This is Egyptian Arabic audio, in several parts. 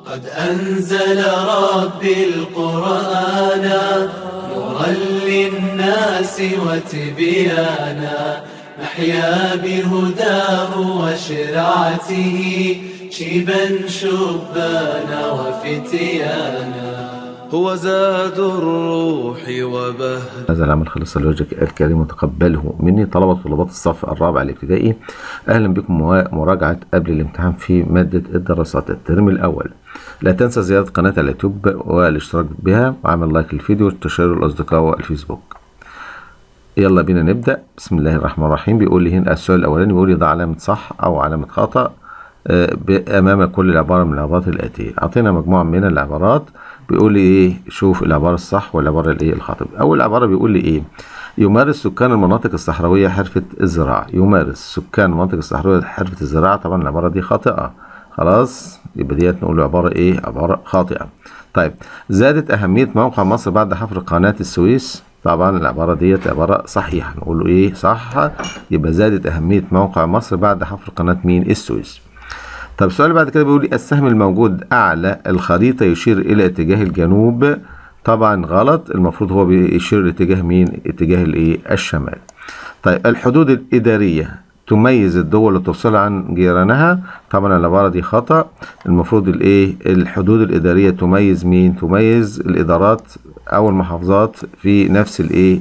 قد أنزل ربي القرآن نورا للناس وتبيانا نحيا بهداه وشرعته شيبا شبانا وفتيانا هو زاد الروح وبهر هذا العمل خلص لوجهك الكريم وتقبله مني طلبة وطلبات الصف الرابع الابتدائي أهلا بكم مراجعة قبل الامتحان في مادة الدراسات الترم الأول لا تنسى زيارة قناة اليوتيوب والاشتراك بها وعمل لايك للفيديو والتشير للأصدقاء والفيسبوك يلا بينا نبدأ بسم الله الرحمن الرحيم بيقول لي هنا السؤال الأولاني بيقول لي ده علامة صح أو علامة خطأ أمام كل عبارة من العبارات الآتية أعطينا مجموعة من العبارات بيقول لي إيه شوف العبارة الصح والعبارة الإيه الخاطئة أول عبارة بيقول لي إيه يمارس سكان المناطق الصحراوية حرفة الزراعة يمارس سكان المناطق الصحراوية حرفة الزراعة طبعا العبارة دي خاطئة خلاص يبقى ديت نقول عبارة إيه عبارة خاطئة طيب زادت أهمية موقع مصر بعد حفر قناة السويس طبعا العبارة ديت عبارة صحيحة نقول له إيه صح يبقى زادت أهمية موقع مصر بعد حفر قناة مين السويس طب السؤال اللي بعد كده بيقول لي السهم الموجود أعلى الخريطة يشير إلى اتجاه الجنوب طبعا غلط المفروض هو بيشير لاتجاه مين اتجاه الايه الشمال طيب الحدود الإدارية تميز الدول وتفصلها عن جيرانها طبعا العبارة دي خطأ المفروض الايه الحدود الإدارية تميز مين تميز الإدارات أو المحافظات في نفس الايه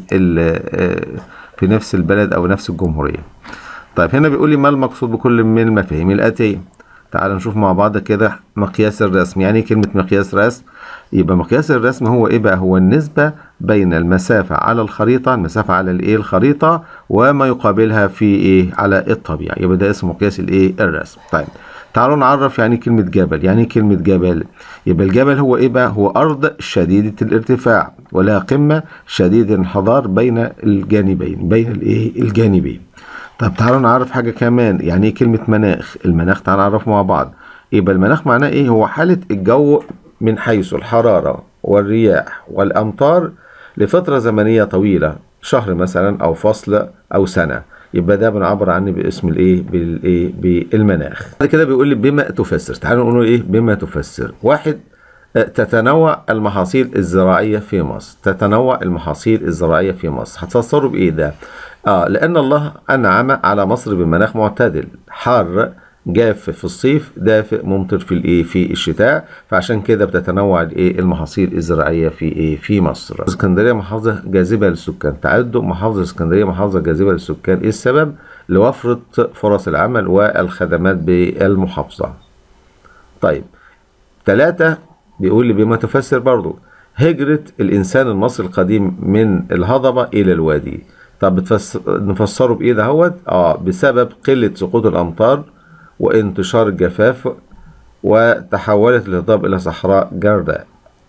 في نفس البلد أو نفس الجمهورية طيب هنا بيقول لي ما المقصود بكل من المفاهيم الآتية تعال نشوف مع بعض كده مقياس الرسم يعني كلمة مقياس رسم يبقى مقياس الرسم هو ايه بقى هو النسبة بين المسافة على الخريطة المسافة على الايه الخريطة وما يقابلها في ايه على الطبيعة يبقى ده اسمه مقياس الايه الرسم طيب تعالوا نعرف يعني كلمة جبل يعني كلمة جبل يبقى الجبل هو ايه بقى هو أرض شديدة الارتفاع ولها قمة شديدة الانحدار بين الجانبين بين الايه الجانبين طب تعالوا نعرف حاجة كمان يعني ايه كلمة مناخ المناخ تعالوا نعرفه مع بعض يبقى المناخ معناه ايه هو حالة الجو من حيث الحرارة والرياح والأمطار لفترة زمنية طويلة شهر مثلا أو فصل أو سنة يبقى ده بنعبر عنه باسم الايه بالايه بالمناخ بعد كده بيقول لي بما تفسر تعالوا نقول ايه بما تفسر واحد تتنوع المحاصيل الزراعية في مصر تتنوع المحاصيل الزراعية في مصر هتفسروا بإيه ده آه لأن الله أنعم على مصر بمناخ معتدل حار جاف في الصيف دافئ ممطر في الايه في الشتاء فعشان كده بتتنوع الايه المحاصيل الزراعيه في ايه في مصر اسكندريه محافظه جاذبه للسكان تعدوا محافظه اسكندريه محافظه جاذبه للسكان ايه السبب لوفره فرص العمل والخدمات بالمحافظه طيب ثلاثة بيقول لي بما تفسر برضو هجرة الإنسان المصري القديم من الهضبة إلى الوادي طب بتفسر نفسره بإيه دهوت؟ آه بسبب قلة سقوط الأمطار وانتشار الجفاف وتحولت الهضاب إلى صحراء جرداء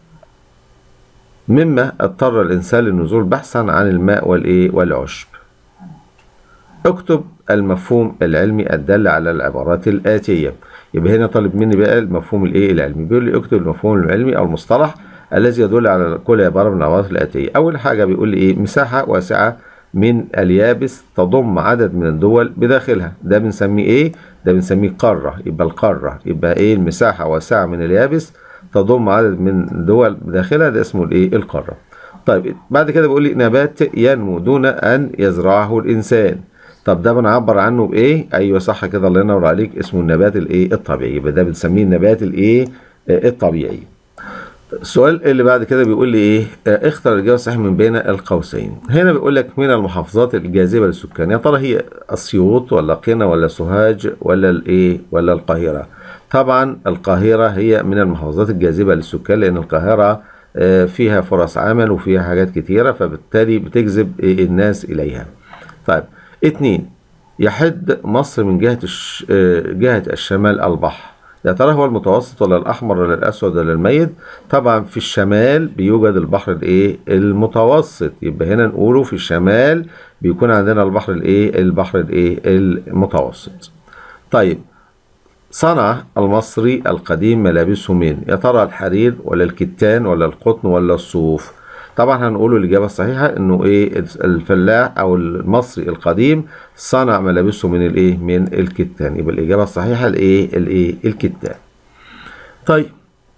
مما اضطر الإنسان للنزول بحثا عن الماء والإيه والعشب اكتب المفهوم العلمي الدال على العبارات الآتية يبقى هنا طالب مني بقى المفهوم الايه العلمي بيقول لي اكتب المفهوم العلمي او المصطلح الذي يدل على كل عبارة من العبارات الآتية أول حاجة بيقول لي إيه مساحة واسعة من اليابس تضم عدد من الدول بداخلها ده بنسميه ايه ده بنسميه قارة يبقى القارة يبقى ايه المساحة واسعة من اليابس تضم عدد من الدول بداخلها ده اسمه الايه القارة طيب بعد كده بيقول لي نبات ينمو دون ان يزرعه الانسان طب ده بنعبر عنه بايه ايوه صح كده الله ينور عليك اسمه النبات الايه الطبيعي يبقى ده بنسميه النبات الايه الطبيعي السؤال اللي بعد كده بيقول لي ايه آه اختر الاجابه الصحيحه من بين القوسين هنا بيقول لك من المحافظات الجاذبه للسكان يا ترى هي اسيوط ولا قنا ولا سوهاج ولا الايه ولا القاهره طبعا القاهره هي من المحافظات الجاذبه للسكان لان القاهره آه فيها فرص عمل وفيها حاجات كتيره فبالتالي بتجذب إيه الناس اليها طيب اتنين يحد مصر من جهه الش... آه جهه الشمال البحر يا ترى هو المتوسط ولا الاحمر ولا الاسود ولا الميت طبعا في الشمال بيوجد البحر الايه المتوسط يبقى هنا نقوله في الشمال بيكون عندنا البحر الايه البحر الايه المتوسط طيب صنع المصري القديم ملابسه من يا ترى الحرير ولا الكتان ولا القطن ولا الصوف طبعا هنقوله الإجابة الصحيحة إنه إيه الفلاح أو المصري القديم صنع ملابسه من الإيه من الكتان يبقى الإجابة الصحيحة الإيه الإيه الكتان طيب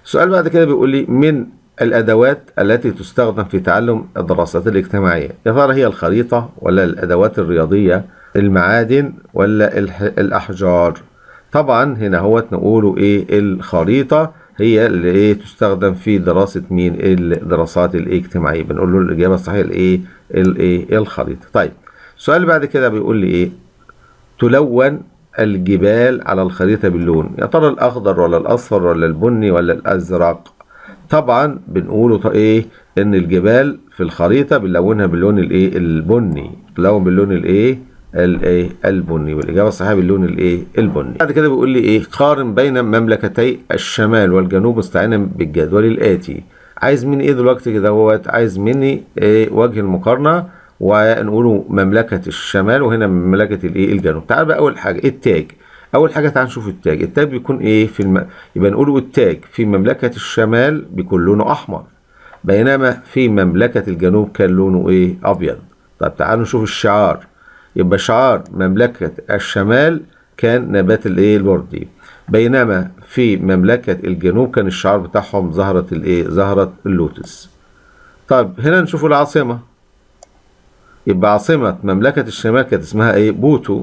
السؤال بعد كده بيقول لي من الأدوات التي تستخدم في تعلم الدراسات الاجتماعية يا ترى هي الخريطة ولا الأدوات الرياضية المعادن ولا الح- الأحجار طبعا هنا هو نقوله إيه الخريطة هي اللي إيه تستخدم في دراسة مين الدراسات الاجتماعية بنقول له الإجابة الصحيحة الإيه الإيه الخريطة طيب السؤال اللي بعد كده بيقول لي إيه تلون الجبال على الخريطة باللون يا ترى الأخضر ولا الأصفر ولا البني ولا الأزرق طبعا بنقوله ط- ايه ان الجبال في الخريطة بنلونها باللون الايه البني بتلون باللون الايه الايه البني والاجابه الصحيحه باللون الايه البني بعد كده بيقول لي ايه قارن بين مملكتي الشمال والجنوب مستعينا بالجدول الاتي عايز مني ايه دلوقتي كده هوت عايز مني إيه وجه المقارنه ونقوله مملكه الشمال وهنا مملكه الايه الجنوب تعال بقى اول حاجه التاج اول حاجه تعال نشوف التاج التاج بيكون ايه في الم... يبقى نقوله التاج في مملكه الشمال بيكون لونه احمر بينما في مملكه الجنوب كان لونه ايه ابيض طب تعالوا نشوف الشعار يبقى شعار مملكه الشمال كان نبات الايه الوردي بينما في مملكه الجنوب كان الشعار بتاعهم زهره الايه زهره اللوتس طب هنا نشوف العاصمه يبقى عاصمه مملكه الشمال كانت اسمها ايه بوتو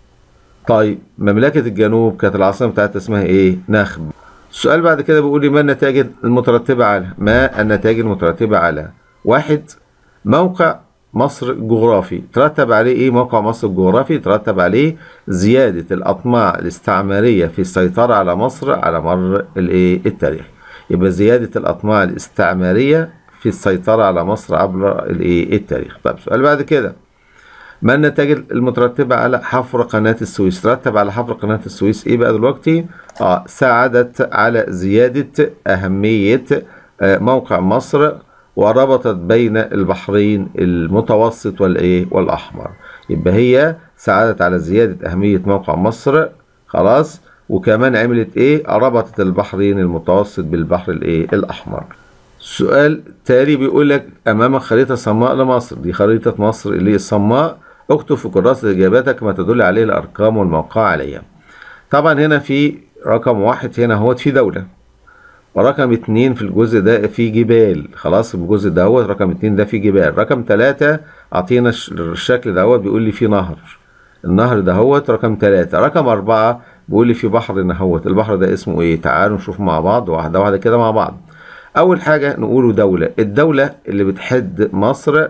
طيب مملكة الجنوب كانت العاصمة بتاعتها اسمها ايه؟ نخب. السؤال بعد كده بيقول لي ما النتائج المترتبة على؟ ما النتائج المترتبة على؟ واحد موقع مصر الجغرافي ترتب عليه ايه موقع مصر الجغرافي ترتب عليه زيادة الأطماع الاستعمارية في السيطرة على مصر على مر الايه التاريخ يبقى زيادة الأطماع الاستعمارية في السيطرة على مصر عبر الايه التاريخ طيب سؤال بعد كده ما النتائج المترتبة على حفر قناة السويس ترتب على حفر قناة السويس ايه بقى دلوقتي اه ساعدت على زيادة أهمية آه موقع مصر وربطت بين البحرين المتوسط والايه والأحمر يبقى هي ساعدت على زيادة أهمية موقع مصر خلاص وكمان عملت ايه ربطت البحرين المتوسط بالبحر الايه الأحمر سؤال تالي بيقول لك امامك خريطه صماء لمصر دي خريطه مصر اللي الصماء اكتب في كراسه اجاباتك ما تدل عليه الارقام والموقع عليها طبعا هنا في رقم واحد هنا هو في دوله ورقم اتنين في الجزء ده في جبال خلاص الجزء ده هو رقم اتنين ده في جبال رقم تلاتة اعطينا الشكل ده بيقول لي في نهر النهر ده هو رقم تلاتة رقم أربعة بيقول لي في بحر نهوت البحر ده اسمه ايه تعالوا نشوف مع بعض واحدة واحدة كده مع بعض أول حاجة نقوله دولة الدولة اللي بتحد مصر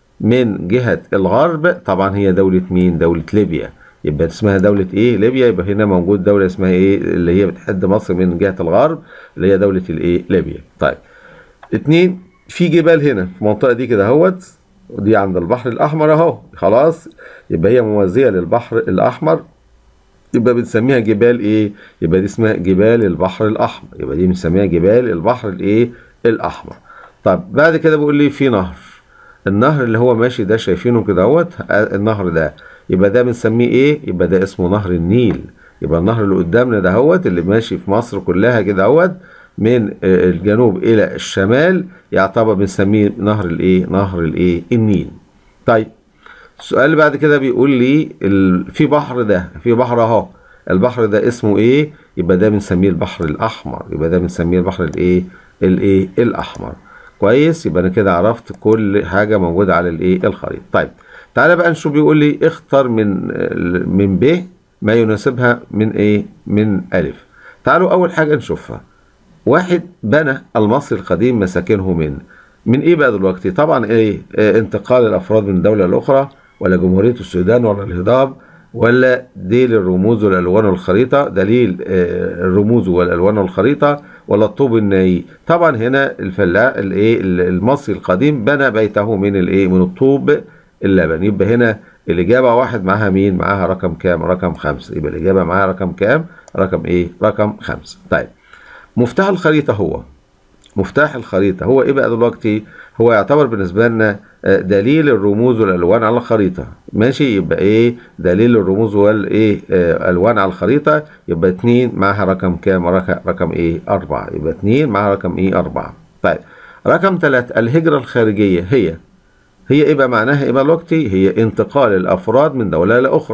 من جهة الغرب طبعا هي دولة مين دولة ليبيا يبقى اسمها دولة ايه ليبيا يبقى هنا موجود دولة اسمها ايه اللي هي بتحد مصر من جهة الغرب اللي هي دولة الايه ليبيا طيب اتنين في جبال هنا في المنطقة دي كده اهوت ودي عند البحر الأحمر اهو خلاص يبقى هي موازية للبحر الأحمر يبقى بنسميها جبال ايه يبقى دي اسمها جبال البحر الاحمر يبقى دي بنسميها جبال البحر الايه الاحمر طب بعد كده بيقول لي في نهر النهر اللي هو ماشي ده شايفينه كده اهوت النهر ده يبقى ده بنسميه ايه يبقى ده اسمه نهر النيل يبقى النهر اللي قدامنا ده هوت اللي ماشي في مصر كلها كده اهوت من الجنوب الى الشمال يعتبر بنسميه نهر الايه نهر الايه النيل طيب السؤال اللي بعد كده بيقول لي ال... في بحر ده في بحر اهو البحر ده اسمه ايه يبقى ده بنسميه البحر الاحمر يبقى ده بنسميه البحر الايه الايه الاحمر كويس يبقى انا كده عرفت كل حاجه موجوده على الايه الخريطه طيب تعالى بقى نشوف بيقول لي اختر من من ب ما يناسبها من ايه من الف تعالوا اول حاجه نشوفها واحد بنى المصري القديم مساكنه من من ايه بقى دلوقتي طبعا ايه, إيه انتقال الافراد من دوله لاخرى ولا جمهورية السودان ولا الهضاب ولا ديل الرموز والألوان والخريطة دليل الرموز والألوان والخريطة ولا الطوب الناي طبعا هنا الفلاح الايه المصري القديم بنى بيته من الايه من الطوب اللبن يبقى هنا الإجابة واحد معاها مين معاها رقم كام رقم خمسة يبقى الإجابة معاها رقم كام رقم ايه رقم خمسة طيب مفتاح الخريطة هو مفتاح الخريطة هو ايه بقى دلوقتي هو يعتبر بالنسبة لنا دليل الرموز والالوان على الخريطة ماشي يبقى ايه دليل الرموز والايه الوان على الخريطة يبقى اتنين معاها رقم كام رقم, رقم ايه اربعة يبقى اتنين معاها رقم ايه اربعة طيب رقم تلاتة الهجرة الخارجية هي هي ايه بقى معناها ايه بقى دلوقتي هي انتقال الافراد من دولة لاخرى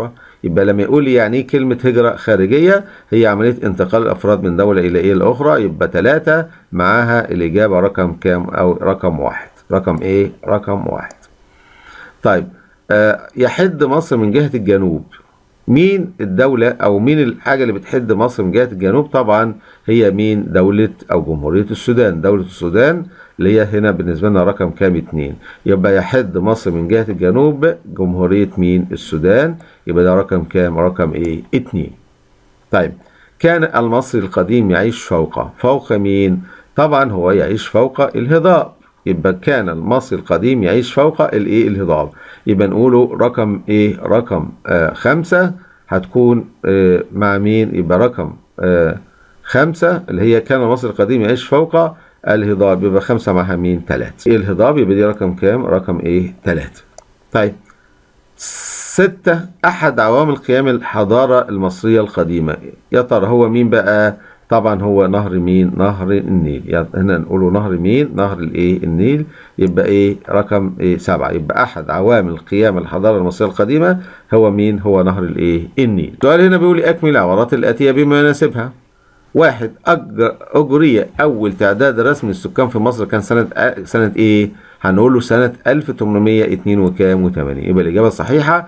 يبقى لما يقول لي يعني ايه كلمة هجرة خارجية هي عملية انتقال الأفراد من دولة إلى إيه الأخرى يبقى ثلاثة معاها الإجابة رقم كام أو رقم واحد رقم إيه رقم واحد طيب آه يحد مصر من جهة الجنوب مين الدولة أو مين الحاجة اللي بتحد مصر من جهة الجنوب طبعا هي مين دولة أو جمهورية السودان دولة السودان اللي هي هنا بالنسبة لنا رقم كام اتنين يبقى يحد مصر من جهة الجنوب جمهورية مين السودان يبقى ده رقم كام رقم ايه اتنين طيب كان المصري القديم يعيش فوق فوق مين طبعا هو يعيش فوق الهضاب يبقى كان المصري القديم يعيش فوق الايه الهضاب يبقى نقوله رقم ايه رقم آه خمسة هتكون آه مع مين يبقى رقم آه خمسة اللي هي كان المصري القديم يعيش فوق الهضاب يبقى خمسة معها مين تلاتة إيه الهضاب يبقى دي رقم كام رقم ايه تلاتة طيب ستة أحد عوامل قيام الحضارة المصرية القديمة يا ترى هو مين بقى طبعا هو نهر مين نهر النيل يعني هنا نقوله نهر مين نهر الايه النيل يبقى ايه رقم ايه سبعة يبقى احد عوامل قيام الحضارة المصرية القديمة هو مين هو نهر الايه النيل السؤال هنا بيقول لي اكمل العبارات الاتية بما يناسبها واحد أج- أجري أول تعداد رسمي للسكان في مصر كان سنة سنة إيه؟ هنقول له سنة 1882 وكام و80 يبقى الإجابة الصحيحة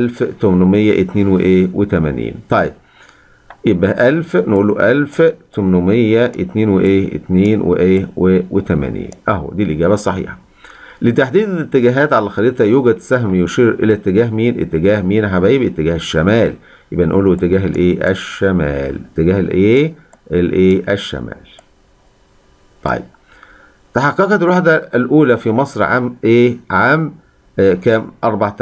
1882 طيب يبقى 1000 نقول له 1882 وإيه 2 وإيه و80 أهو دي الإجابة الصحيحة لتحديد الاتجاهات على الخريطة يوجد سهم يشير إلى اتجاه مين؟ اتجاه مين يا حبايبي؟ اتجاه الشمال يبقى نقول له اتجاه الايه؟ الشمال اتجاه الايه؟ الايه؟ الشمال طيب تحققت الوحدة الأولى في مصر عام إيه؟ عام آه كام؟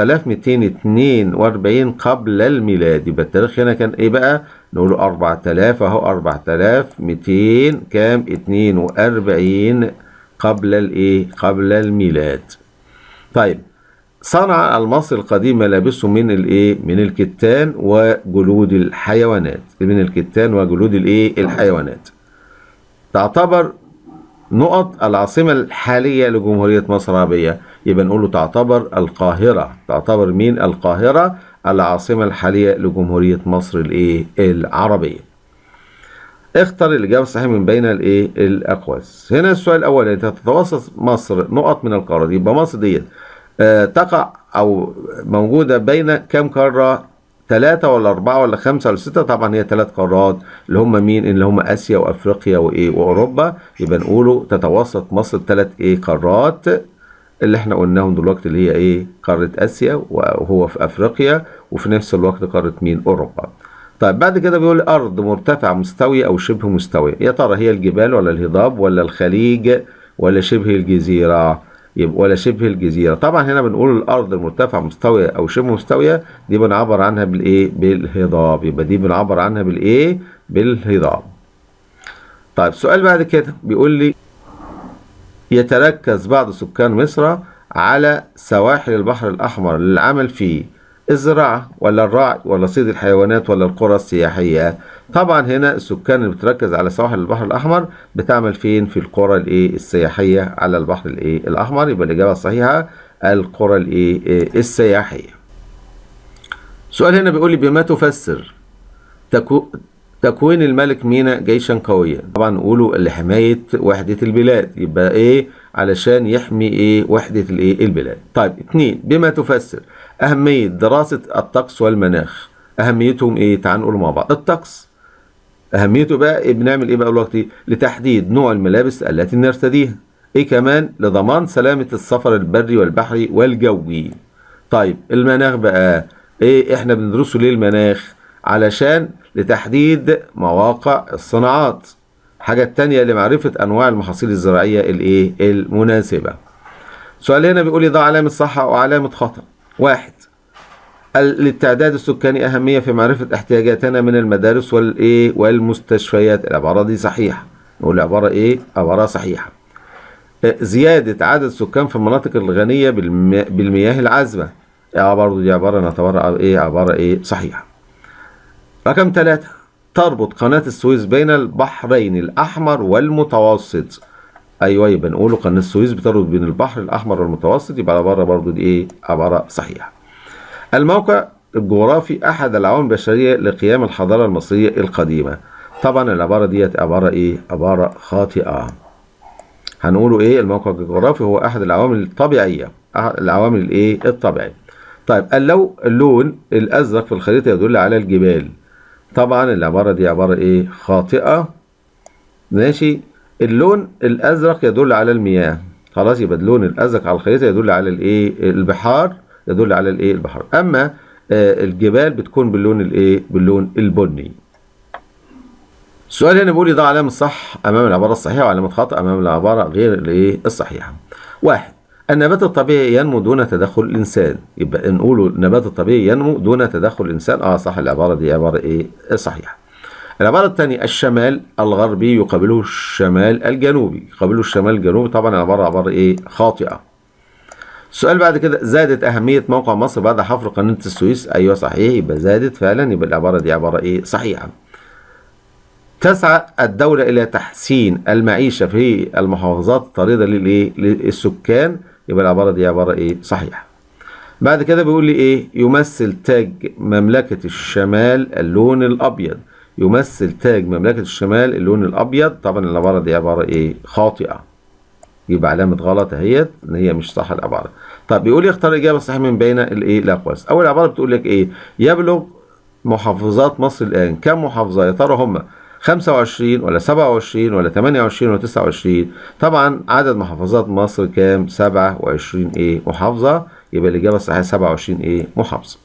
4242 قبل الميلاد يبقى التاريخ هنا كان إيه بقى؟ نقول 4000 أهو 4200 كام؟ 42 قبل الإيه؟ قبل الميلاد. طيب صنع المصري القديم ملابسه من الايه من الكتان وجلود الحيوانات من الكتان وجلود الايه الحيوانات تعتبر نقط العاصمة الحالية لجمهورية مصر العربية يبقى نقول له تعتبر القاهرة تعتبر مين القاهرة العاصمة الحالية لجمهورية مصر الايه العربية اختر الإجابة الصحيحة من بين الايه الأقواس هنا السؤال الأول أنت تتوسط مصر نقط من القارة يبقى مصر ديت آه، تقع أو موجودة بين كم قارة ثلاثة ولا أربعة ولا خمسة ولا ستة طبعا هي ثلاث قارات اللي هم مين اللي هم آسيا وأفريقيا وإيه وأوروبا يبقى نقوله تتوسط مصر ثلاث إيه قارات اللي احنا قلناهم دلوقتي اللي هي إيه قارة آسيا وهو في أفريقيا وفي نفس الوقت قارة مين أوروبا طيب بعد كده بيقول أرض مرتفعة مستوية أو شبه مستوية يا ترى هي الجبال ولا الهضاب ولا الخليج ولا شبه الجزيرة يبقى ولا شبه الجزيرة طبعا هنا بنقول الأرض المرتفعة مستوية أو شبه مستوية دي بنعبر عنها بالإيه بالهضاب يبقى دي بنعبر عنها بالإيه بالهضاب طيب سؤال بعد كده بيقول لي يتركز بعض سكان مصر على سواحل البحر الأحمر للعمل في الزراعة ولا الرعي ولا صيد الحيوانات ولا القرى السياحية طبعا هنا السكان اللي بتركز على سواحل البحر الأحمر بتعمل فين في القرى الايه السياحية على البحر الايه الأحمر يبقى الإجابة الصحيحة القرى الايه السياحية سؤال هنا بيقول لي بما تفسر تكو تكوين الملك مينا جيشا قويا طبعا نقوله لحماية وحدة البلاد يبقى ايه علشان يحمي ايه وحدة الايه البلاد طيب اتنين بما تفسر أهمية دراسة الطقس والمناخ أهميتهم ايه تعال نقول مع بعض الطقس أهميته بقى إيه بنعمل ايه بقى دلوقتي لتحديد نوع الملابس التي نرتديها ايه كمان لضمان سلامة السفر البري والبحري والجوي طيب المناخ بقى ايه احنا بندرسه ليه المناخ علشان لتحديد مواقع الصناعات حاجة تانية لمعرفة أنواع المحاصيل الزراعية الإيه المناسبة سؤال هنا بيقول لي ضع علامة صح أو علامة خطأ واحد للتعداد السكاني أهمية في معرفة احتياجاتنا من المدارس والإيه والمستشفيات العبارة دي صحيحة نقول عبارة إيه عبارة صحيحة زيادة عدد السكان في المناطق الغنية بالمي... بالمياه العذبة يعني برضه دي عبارة نعتبرها إيه عبارة إيه صحيحة رقم ثلاثة تربط قناة السويس بين البحرين الأحمر والمتوسط أيوة يبقى نقول قناة السويس بتربط بين البحر الأحمر والمتوسط يبقى عبارة برضو دي إيه عبارة صحيحة الموقع الجغرافي أحد العوامل البشرية لقيام الحضارة المصرية القديمة طبعا العبارة ديت عبارة إيه؟ عبارة خاطئة هنقوله إيه الموقع الجغرافي هو أحد العوامل الطبيعية أحد العوامل الإيه الطبيعية طيب اللو اللون الأزرق في الخريطة يدل على الجبال طبعا العبارة دي عبارة إيه خاطئة ماشي اللون الأزرق يدل على المياه خلاص يبقى اللون الأزرق على الخريطة يدل على الإيه البحار يدل على الإيه البحار أما آه الجبال بتكون باللون الإيه باللون البني السؤال هنا بيقول لي ضع علامة صح أمام العبارة الصحيحة وعلامة خطأ أمام العبارة غير الإيه الصحيحة واحد النبات الطبيعي ينمو دون تدخل الإنسان يبقى نقوله النبات الطبيعي ينمو دون تدخل الإنسان اه صح العبارة دي عبارة إيه صحيحة العبارة الثانية الشمال الغربي يقابله الشمال الجنوبي يقابله الشمال الجنوبي طبعا العبارة عبارة إيه خاطئة السؤال بعد كده زادت أهمية موقع مصر بعد حفر قناة السويس أيوه صحيح يبقى زادت فعلا يبقى العبارة دي عبارة إيه صحيحة تسعى الدولة إلى تحسين المعيشة في المحافظات الطريدة للإيه؟ للسكان يبقى العبارة دي عبارة إيه؟ صحيحة. بعد كده بيقول لي إيه؟ يمثل تاج مملكة الشمال اللون الأبيض. يمثل تاج مملكة الشمال اللون الأبيض، طبعا العبارة دي عبارة إيه؟ خاطئة. يبقى علامة غلط اهيت إن هي مش صح العبارة. طب بيقول لي اختار الإجابة الصحيحة من بين الإيه؟ الأقواس. أول عبارة بتقول لك إيه؟ يبلغ محافظات مصر الآن كم محافظة يا ترى هم 25 ولا 27 ولا 28 ولا 29 طبعا عدد محافظات مصر كام 27 ايه محافظة يبقى الإجابة الصحيحة 27 ايه محافظة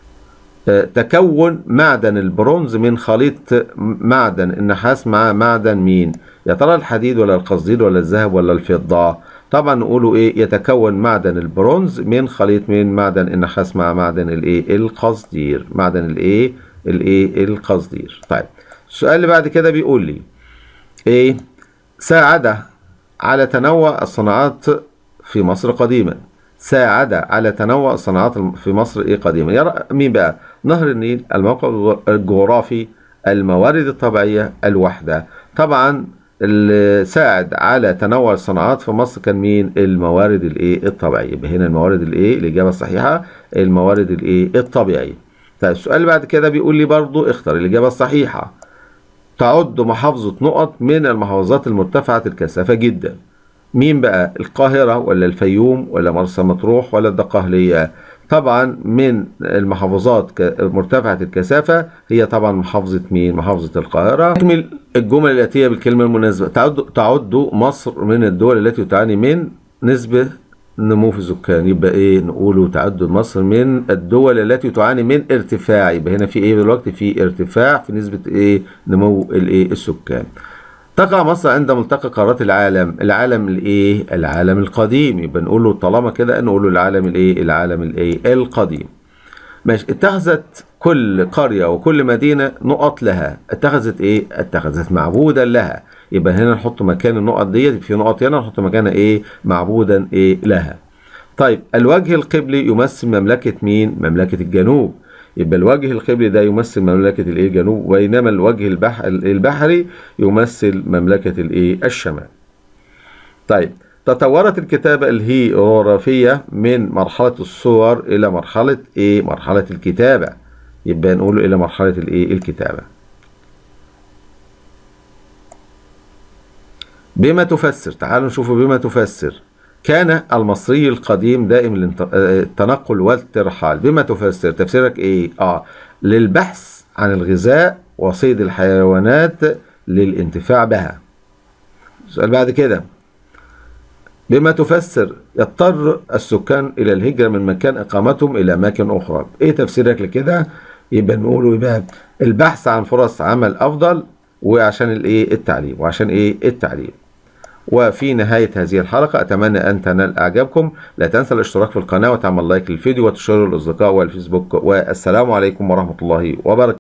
آه تكون معدن البرونز من خليط معدن النحاس مع معدن مين يا ترى الحديد ولا القصدير ولا الذهب ولا الفضة طبعا نقوله ايه يتكون معدن البرونز من خليط من معدن النحاس مع معدن الايه القصدير معدن الايه الايه القصدير طيب السؤال اللي بعد كده بيقول لي ايه ساعد على تنوع الصناعات في مصر قديما ساعد على تنوع الصناعات في مصر ايه قديما يرى مين بقى نهر النيل الموقع الجغرافي الموارد الطبيعية الوحدة طبعا اللي ساعد على تنوع الصناعات في مصر كان مين الموارد الايه الطبيعية يبقى هنا الموارد الايه الإجابة الصحيحة الموارد الايه الطبيعية طيب السؤال اللي بعد كده بيقول لي برضو اختر الإجابة الصحيحة تعد محافظة نقط من المحافظات المرتفعة الكثافة جدا مين بقى القاهرة ولا الفيوم ولا مرسى مطروح ولا الدقهلية طبعا من المحافظات مرتفعة الكثافة هي طبعا محافظة مين محافظة القاهرة نكمل الجمل الآتية بالكلمة المناسبة تعد, تعد مصر من الدول التي تعاني من نسبة نمو في السكان يبقى ايه نقوله تعد مصر من الدول التي تعاني من ارتفاع يبقى هنا في ايه دلوقتي في ارتفاع في نسبة ايه نمو الايه السكان تقع مصر عند ملتقى قارات العالم العالم الايه العالم القديم يبقى نقوله طالما كده نقوله العالم الايه العالم الايه القديم ماشي اتخذت كل قرية وكل مدينة نقط لها اتخذت ايه اتخذت معبودا لها يبقى هنا نحط مكان النقط ديت في نقط هنا نحط مكانها ايه معبودا ايه لها طيب الوجه القبلي يمثل مملكة مين مملكة الجنوب يبقى الوجه القبلي ده يمثل مملكة الايه الجنوب بينما الوجه البح... البحري يمثل مملكة الايه الشمال طيب تطورت الكتابة الهيروغرافية من مرحلة الصور إلى مرحلة إيه؟ مرحلة الكتابة يبقى نقول إلى مرحلة الإيه؟ الكتابة. بما تفسر تعالوا نشوف بما تفسر كان المصري القديم دائم التنقل والترحال بما تفسر تفسيرك ايه اه للبحث عن الغذاء وصيد الحيوانات للانتفاع بها السؤال بعد كده بما تفسر يضطر السكان الى الهجره من مكان اقامتهم الى اماكن اخرى ايه تفسيرك لكده يبقى نقوله يبقى البحث عن فرص عمل افضل وعشان الايه التعليم وعشان ايه التعليم وفي نهاية هذه الحلقة أتمنى أن تنال إعجابكم لا تنسى الاشتراك في القناة وتعمل لايك للفيديو وتشيره للأصدقاء والفيسبوك والسلام عليكم ورحمة الله وبركاته